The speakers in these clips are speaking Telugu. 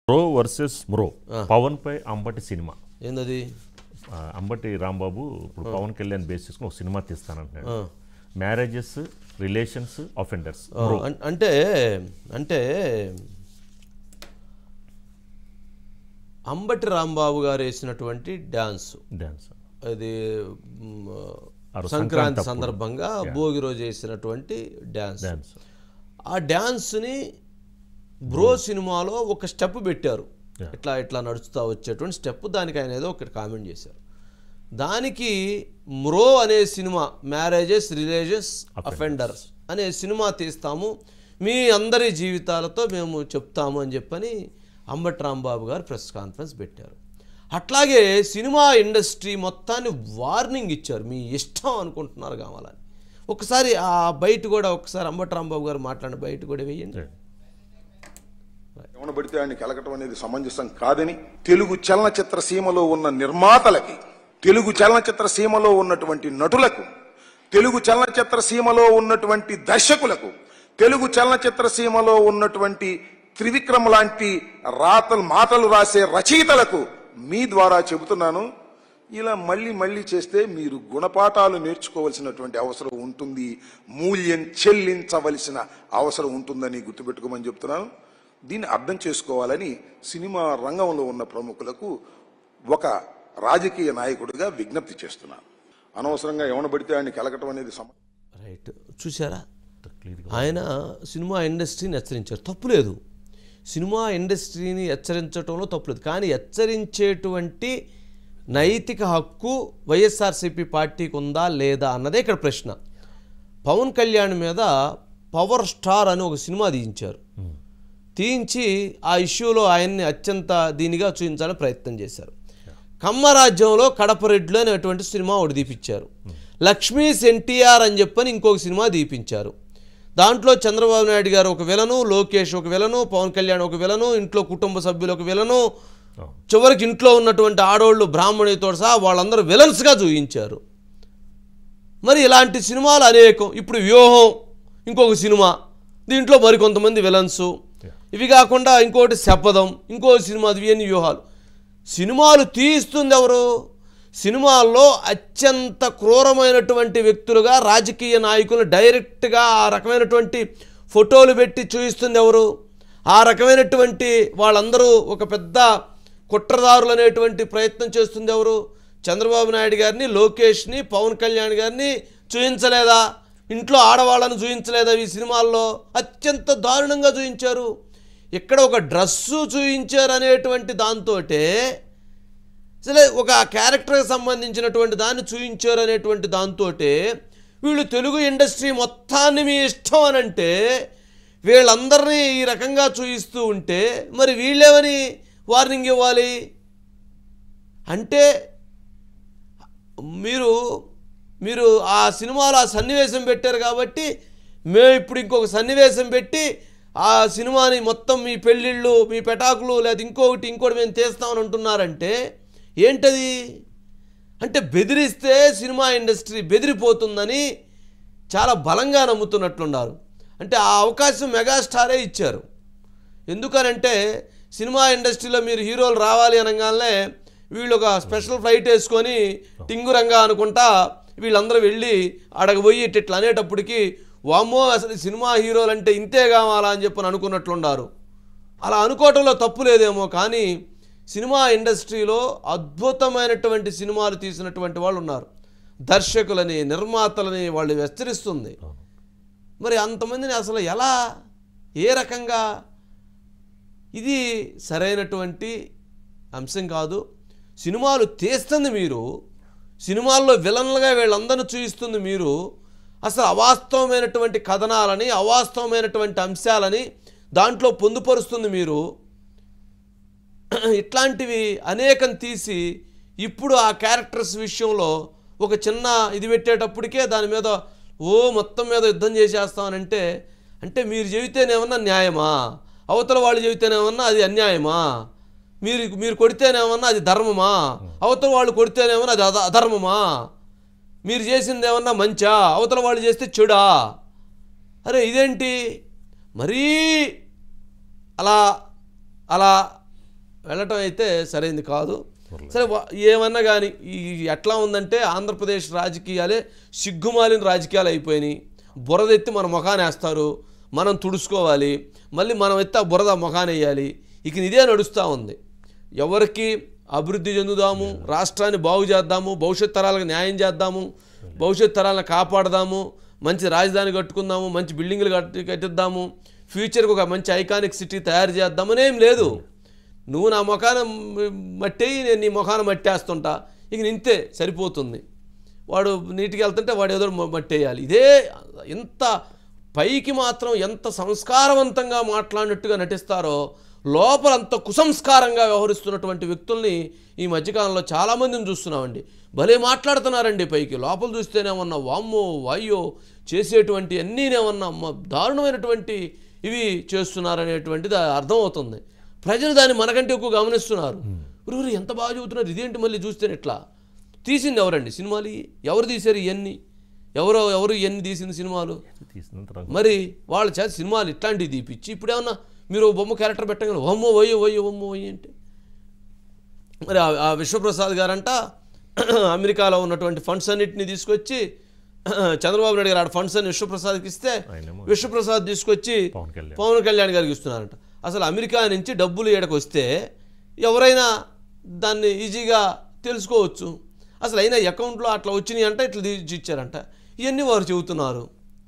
ప్రో వర్సెస్ మ్రో పవన్ పై అంబటి సినిమా ఏందది ఆ, అంబటి రాంబాబు ఇప్పుడు పవన్ కళ్యాణ్ బేస్ చేసుకుని ఒక సినిమా తీస్తానంటున్నాడు మ్యారేజెస్ రిలేషన్స్ అఫెండర్స్ ఆ, అన్- అంటే అంటే అంబటి రాంబాబు గారు వేసినటువంటి డ్యాన్స్ డాన్స్ అది మ్, ఆ రోజు సంక్రాంతి సంక్రాంతి అప్పుడు. సందర్భంగా భోగి రోజు వేసినటువంటి డ్యాన్స్ డాన్స్ ఆ డ్యాన్స్ని బ్రో సినిమాలో ఒక స్టెప్ పెట్టారు Yeah. ఇట్లా ఇట్లా నడుస్తూ వచ్చేటువంటి స్టెప్ దానికి ఆయన ఏదో ఒకటి కామెంట్ చేశారు దానికి మ్రో అనే సినిమా మ్యారేజెస్ రిలేషన్స్ అఫెండర్స్ అనే సినిమా తీస్తాము మీ అందరి జీవితాలతో మేము చెప్తాము అని చెప్పని అంబటి రాంబాబు గారు ప్రెస్ కాన్ఫరెన్స్ పెట్టారు అట్లాగే సినిమా ఇండస్ట్రీ మొత్తాన్ని వార్నింగ్ ఇచ్చారు మీ ఇష్టం అనుకుంటున్నారు కావాలని ఒకసారి ఆ బయట కూడా ఒకసారి అంబటి రాంబాబు గారు మాట్లాడిన బయట కూడా వేయండి ఎవన పడితే ఆయన్ని కెలకటం అనేది సమంజసం కాదని తెలుగు చలనచిత్ర సీమలో ఉన్న నిర్మాతలకి తెలుగు చలనచిత్ర సీమలో ఉన్నటువంటి నటులకు తెలుగు చలనచిత్ర సీమలో ఉన్నటువంటి దర్శకులకు తెలుగు చలనచిత్ర సీమలో ఉన్నటువంటి త్రివిక్రమ్ లాంటి రాతలు మాటలు రాసే రచయితలకు మీ ద్వారా చెబుతున్నాను ఇలా మళ్ళీ మళ్ళీ చేస్తే మీరు గుణపాఠాలు నేర్చుకోవలసినటువంటి అవసరం ఉంటుంది మూల్యం చెల్లించవలసిన అవసరం ఉంటుందని గుర్తుపెట్టుకోమని చెప్తున్నాను దీన్ని అర్థం చేసుకోవాలని సినిమా రంగంలో ఉన్న ప్రముఖులకు ఒక రాజకీయ నాయకుడిగా విజ్ఞప్తి చేస్తున్నాను అనవసరంగా ఎవన పడితే ఆయన్ని కెలకటం అనేది సమ రైట్ చూసారా క్లియర్గా ఆయన సినిమా ఇండస్ట్రీని హెచ్చరించారు తప్పులేదు సినిమా ఇండస్ట్రీని హెచ్చరించడంలో తప్పులేదు కానీ హెచ్చరించేటువంటి నైతిక హక్కు వైఎస్ఆర్సీపీ పార్టీకి ఉందా లేదా అన్నదే ఇక్కడ ప్రశ్న పవన్ కళ్యాణ్ మీద పవర్ స్టార్ అని ఒక సినిమా తీయించారు తీయించి ఆ ఇష్యూలో ఆయన్ని అత్యంత దీనిగా చూపించాలని ప్రయత్నం చేశారు కమ్మరాజ్యంలో కడపరెడ్లు అనేటువంటి సినిమా ఒకటి తీపిచ్చారు లక్ష్మీస్ ఎన్టీఆర్ అని చెప్పని ఇంకొక సినిమా తీపించారు దాంట్లో చంద్రబాబు నాయుడు గారు ఒక విలను లోకేష్ ఒక విలను పవన్ కళ్యాణ్ ఒక విలను ఇంట్లో కుటుంబ సభ్యులు ఒక విలను చివరికి ఇంట్లో ఉన్నటువంటి ఆడోళ్ళు బ్రాహ్మణితో సహా వాళ్ళందరూ విలన్స్గా చూపించారు మరి ఇలాంటి సినిమాలు అనేకం ఇప్పుడు వ్యూహం ఇంకొక సినిమా దీంట్లో మరికొంతమంది విలన్స్ ఇవి కాకుండా ఇంకోటి శపథం ఇంకో సినిమా ఇవన్నీ వ్యూహాలు సినిమాలు తీస్తుంది ఎవరు సినిమాల్లో అత్యంత క్రూరమైనటువంటి వ్యక్తులుగా రాజకీయ నాయకులు డైరెక్ట్గా ఆ రకమైనటువంటి ఫోటోలు పెట్టి చూపిస్తుంది ఎవరు ఆ రకమైనటువంటి వాళ్ళందరూ ఒక పెద్ద కుట్రదారులు అనేటువంటి ప్రయత్నం చేస్తుంది ఎవరు చంద్రబాబు నాయుడు గారిని లోకేష్ని పవన్ కళ్యాణ్ గారిని చూపించలేదా ఇంట్లో ఆడవాళ్ళని చూపించలేదా ఈ సినిమాల్లో అత్యంత దారుణంగా చూపించారు ఇక్కడ ఒక డ్రస్సు చూపించారు అనేటువంటి దాంతోటే అసలే ఒక క్యారెక్టర్కి సంబంధించినటువంటి దాన్ని చూపించారు అనేటువంటి దాంతోటే వీళ్ళు తెలుగు ఇండస్ట్రీ మొత్తాన్ని మీ ఇష్టం అని అంటే వీళ్ళందరినీ ఈ రకంగా చూపిస్తూ ఉంటే మరి వీళ్ళేమని వార్నింగ్ ఇవ్వాలి అంటే మీరు మీరు ఆ సినిమాలో ఆ సన్నివేశం పెట్టారు కాబట్టి మేము ఇప్పుడు ఇంకొక సన్నివేశం పెట్టి ఆ సినిమాని మొత్తం మీ పెళ్ళిళ్ళు మీ పెటాకులు లేదా ఇంకొకటి ఇంకోటి మేము తీస్తామని అంటున్నారంటే ఏంటది అంటే బెదిరిస్తే సినిమా ఇండస్ట్రీ బెదిరిపోతుందని చాలా బలంగా నమ్ముతున్నట్లున్నారు అంటే ఆ అవకాశం మెగాస్టారే ఇచ్చారు ఎందుకనంటే సినిమా ఇండస్ట్రీలో మీరు హీరోలు రావాలి అనగానే వీళ్ళు ఒక స్పెషల్ ఫ్లైట్ వేసుకొని టింగురంగా అనుకుంటా వీళ్ళందరూ వెళ్ళి అడగబోయి ఇట్లా ఇట్లా అనేటప్పటికి వామ్మో అసలు ఈ సినిమా హీరోలు అంటే ఇంతే కావాలా అని చెప్పని అనుకున్నట్లున్నారు అలా అనుకోవటంలో తప్పు లేదేమో కానీ సినిమా ఇండస్ట్రీలో అద్భుతమైనటువంటి సినిమాలు తీసినటువంటి వాళ్ళు ఉన్నారు దర్శకులని నిర్మాతలని వాళ్ళు హెచ్చరిస్తుంది మరి అంతమందిని అసలు ఎలా ఏ రకంగా ఇది సరైనటువంటి అంశం కాదు సినిమాలు తీస్తుంది మీరు సినిమాల్లో విలన్లుగా వీళ్ళందరిని చూపిస్తుంది మీరు అసలు అవాస్తవమైనటువంటి కథనాలని అవాస్తవమైనటువంటి అంశాలని దాంట్లో పొందుపరుస్తుంది మీరు ఇట్లాంటివి అనేకం తీసి ఇప్పుడు ఆ క్యారెక్టర్స్ విషయంలో ఒక చిన్న ఇది పెట్టేటప్పటికే దాని మీద ఓ మొత్తం మీద యుద్ధం చేసేస్తామనంటే అంటే మీరు చెబితేనేమన్నా న్యాయమా అవతల వాళ్ళు చెబితేనేమన్నా అది అన్యాయమా మీరు మీరు కొడితేనేమన్నా అది ధర్మమా అవతల వాళ్ళు కొడితేనేమన్నా అది అధ- అధర్మమా మీరు చేసింది ఏమన్నా మంచా అవతల వాళ్ళు చేస్తే చెడా అరే ఇదేంటి మరీ అలా అలా వెళ్ళటం అయితే సరైంది కాదు సరే వా- ఏమన్నా కానీ ఈ ఎట్లా ఉందంటే ఆంధ్రప్రదేశ్ రాజకీయాలే సిగ్గుమాలిన రాజకీయాలు అయిపోయినాయి బురద ఎత్తి మన ముఖాన్ని వేస్తారు మనం తుడుచుకోవాలి మళ్ళీ మనం ఎత్తి ఆ బురద ముఖాన్ని వేయాలి ఇక ఇదే నడుస్తూ ఉంది ఎవరికి అభివృద్ధి చెందుదాము రాష్ట్రాన్ని బాగు చేద్దాము భవిష్యత్ తరాలకు న్యాయం చేద్దాము భవిష్యత్ తరాలను కాపాడదాము మంచి రాజధాని కట్టుకుందాము మంచి బిల్డింగ్లు కట్టి కట్టిద్దాము ఫ్యూచర్కి ఒక మంచి ఐకానిక్ సిటీ తయారు చేద్దామనేం లేదు నువ్వు నా ముఖాన మట్టేయి నేను నీ ముఖాన మట్టేస్తుంటా ఇక నింతే సరిపోతుంది వాడు నీటికి వెళ్తుంటే వాడు ఏదో మ- మట్టేయాలి ఇదే ఎంత పైకి మాత్రం ఎంత సంస్కారవంతంగా మాట్లాడినట్టుగా నటిస్తారో లోపల అంత కుసంస్కారంగా వ్యవహరిస్తున్నటువంటి వ్యక్తుల్ని ఈ మధ్యకాలంలో చాలామందిని చూస్తున్నామండి భలే మాట్లాడుతున్నారండి పైకి లోపల చూస్తేనేమన్నా వామ్మో వాయ్యో చేసేటువంటి అన్నీనేమన్నా అమ్మ దారుణమైనటువంటి ఇవి చేస్తున్నారనేటువంటిది అర్థమవుతుంది ప్రజలు దాన్ని మనకంటే ఎక్కువ గమనిస్తున్నారు ఊరు ఎంత బాగా చెబుతున్నారు ఇదేంటి మళ్ళీ చూస్తే ఎట్లా తీసింది ఎవరండి సినిమాలు ఇవి? ఎవరు తీశారు ఇవన్నీ ఎవరో ఎవరు ఇవన్నీ తీసింది సినిమాలు తీసినంత రంగు మరి వాళ్ళ చేత సినిమాలు ఇట్లాంటివి తీపిచ్చి ఇప్పుడేమన్నా మీరు ఓ బొమ్మ క్యారెక్టర్ పెట్టగానే ఓమ్మో వయ్యో వయ్యో ఓమ్మో వయ్యో అంటే మరి ఆ- ఆ విశ్వప్రసాద్ గారంట అమెరికాలో ఉన్నటువంటి ఫండ్స్ అన్నింటినీ తీసుకొచ్చి చంద్రబాబు నాయుడు గారు ఆ ఫండ్స్ అన్ని విశ్వప్రసాద్కి ఇస్తే ఆయనేమో విశ్వప్రసాద్ తీసుకొచ్చి పవన్ కళ్యాణ్ పవన్ కళ్యాణ్ గారికి ఇస్తున్నారంట అసలు అమెరికా నుంచి డబ్బులు ఈడకు వస్తే ఎవరైనా దాన్ని ఈజీగా తెలుసుకోవచ్చు అసలు అయినా అకౌంట్లో అట్లా వచ్చినాయి అంటే ఇట్లా తీసి ఇచ్చారంట ఇవన్నీ వారు చెబుతున్నారు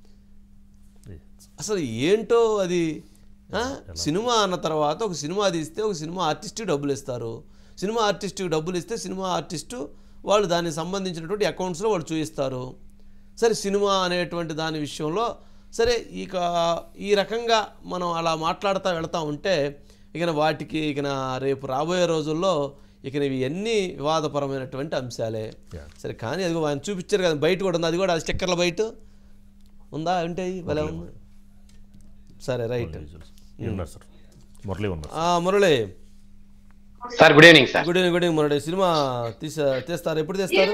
అసలు ఏంటో అది ఆ? సినిమా అన్న తర్వాత ఒక సినిమా తీస్తే ఒక సినిమా ఆర్టిస్ట్కి డబ్బులు ఇస్తారు సినిమా ఆర్టిస్ట్కి డబ్బులు ఇస్తే సినిమా ఆర్టిస్టు వాళ్ళు దానికి సంబంధించినటువంటి అకౌంట్స్లో వాళ్ళు చూపిస్తారు సరే సినిమా అనేటువంటి దాని విషయంలో సరే ఇక ఈ రకంగా మనం అలా మాట్లాడుతూ వెళ్తూ ఉంటే ఇక వాటికి ఇక రేపు రాబోయే రోజుల్లో ఇక ఇవన్నీ వివాదపరమైనటువంటి అంశాలే Yeah. సరే కానీ అది ఆయన చూపించారు కదా బయట కూడా ఉంది అది కూడా స్టిక్కర్ల బయట ఉందా అంటే భలే ఉంది సరే రైట్ ఉన్నారు సార్ మురళి ఉన్నారు ఆ, Murali sir good evening sir good evening good evening Murali cinema తీసా తీస్తారు ఎప్పుడు తీస్తారు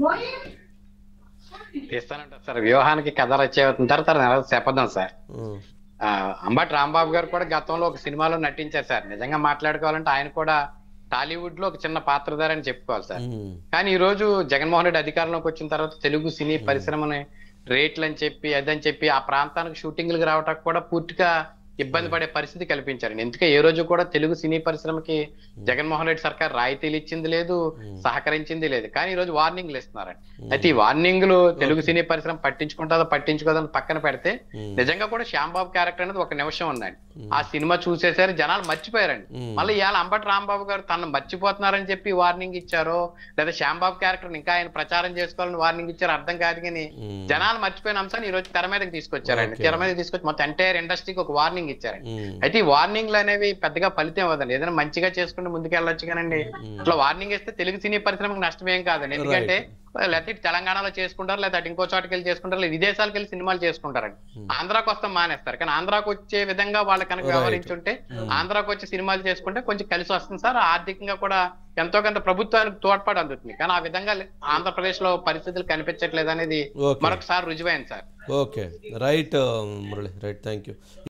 తీస్తానంటారు సార్ వ్యూహానికి కథ రచయిన తర్వాత నెల శపథం సార్ ఉం. ఆ, అంబటి రాంబాబు గారు కూడా గతంలో ఒక సినిమాలో నటించారు సార్ నిజంగా మాట్లాడుకోవాలంటే ఆయన కూడా టాలీవుడ్ లో ఒక చిన్న పాత్రధారి అని చెప్పుకోవాలి సార్ ఉం. కానీ ఈ రోజు జగన్మోహన్ రెడ్డి అధికారంలోకి వచ్చిన తర్వాత తెలుగు సినీ పరిశ్రమని రేట్లు అని చెప్పి అదని చెప్పి ఆ ప్రాంతానికి షూటింగ్లకు రావటానికి కూడా పూర్తిగా ఇబ్బంది పడే పరిస్థితి కల్పించారు ఎందుకే ఏ రోజు కూడా తెలుగు సినీ పరిశ్రమకి జగన్మోహన్ రెడ్డి సర్కార్ రాయితీలు ఇచ్చింది లేదు సహకరించింది లేదు కానీ ఈ రోజు వార్నింగ్లు ఇస్తున్నారండి అయితే ఈ వార్నింగ్లు తెలుగు సినీ పరిశ్రమ పట్టించుకుంటుందో పట్టించుకోదని పక్కన పెడితే నిజంగా కూడా శ్యాంబాబు క్యారెక్టర్ అనేది ఒక నిమిషం ఉందండి ఆ సినిమా చూసేసరి జనాలు మర్చిపోయారండి మళ్ళీ ఇవాళ అంబటి రాంబాబు గారు తను మర్చిపోతున్నారని చెప్పి వార్నింగ్ ఇచ్చారో లేదా శ్యాంబాబు క్యారెక్టర్ ఇంకా ఆయన ప్రచారం చేసుకోవాలని వార్నింగ్ ఇచ్చారో అర్థం కాదు కానీ జనాలు మర్చిపోయిన అంశాన్ని ఈ రోజు తెర మీదకి తీసుకొచ్చారండి తెర మీదకి తీసుకొచ్చి మొత్తం ఎంటైర్ ఇండస్ట్రీకి ఒక వార్నింగ్ ఇచ్చారండి ఉం. అయితే ఈ వార్నింగ్లు అనేవి పెద్దగా ఫలితం అవ్వదండి ఏదైనా మంచిగా చేసుకుంటూ ముందుకెళ్ళొచ్చు కానండి ఇట్లా వార్నింగ్ ఇస్తే తెలుగు సినీ పరిశ్రమకు నష్టమేం కాదండి ఎందుకంటే లేకపోతే ఇటు తెలంగాణలో చేసుకుంటారు లేదా అటు ఇంకో చోటకి వెళ్ళి చేసుకుంటారు లేదా విదేశాలకు వెళ్ళి సినిమాలు చేసుకుంటారండి ఆంధ్రాకి వస్తాం మానేస్తారు కానీ ఆంధ్రాకి వచ్చే విధంగా వాళ్ళు కనుక వ్యవహరించుంటే ఆంధ్రాకి వచ్చి సినిమాలు చేసుకుంటే కొంచెం కలిసి వస్తుంది సార్ ఆర్థికంగా కూడా ఎంతో కొంత ప్రభుత్వానికి తోడ్పాటు అందుతుంది కానీ ఆ విధంగా ఆంధ్రప్రదేశ్ లో పరిస్థితులు కనిపించట్లేదు అనేది Okay. మరొకసారి రుజువైంది sir okay right Murali right thank you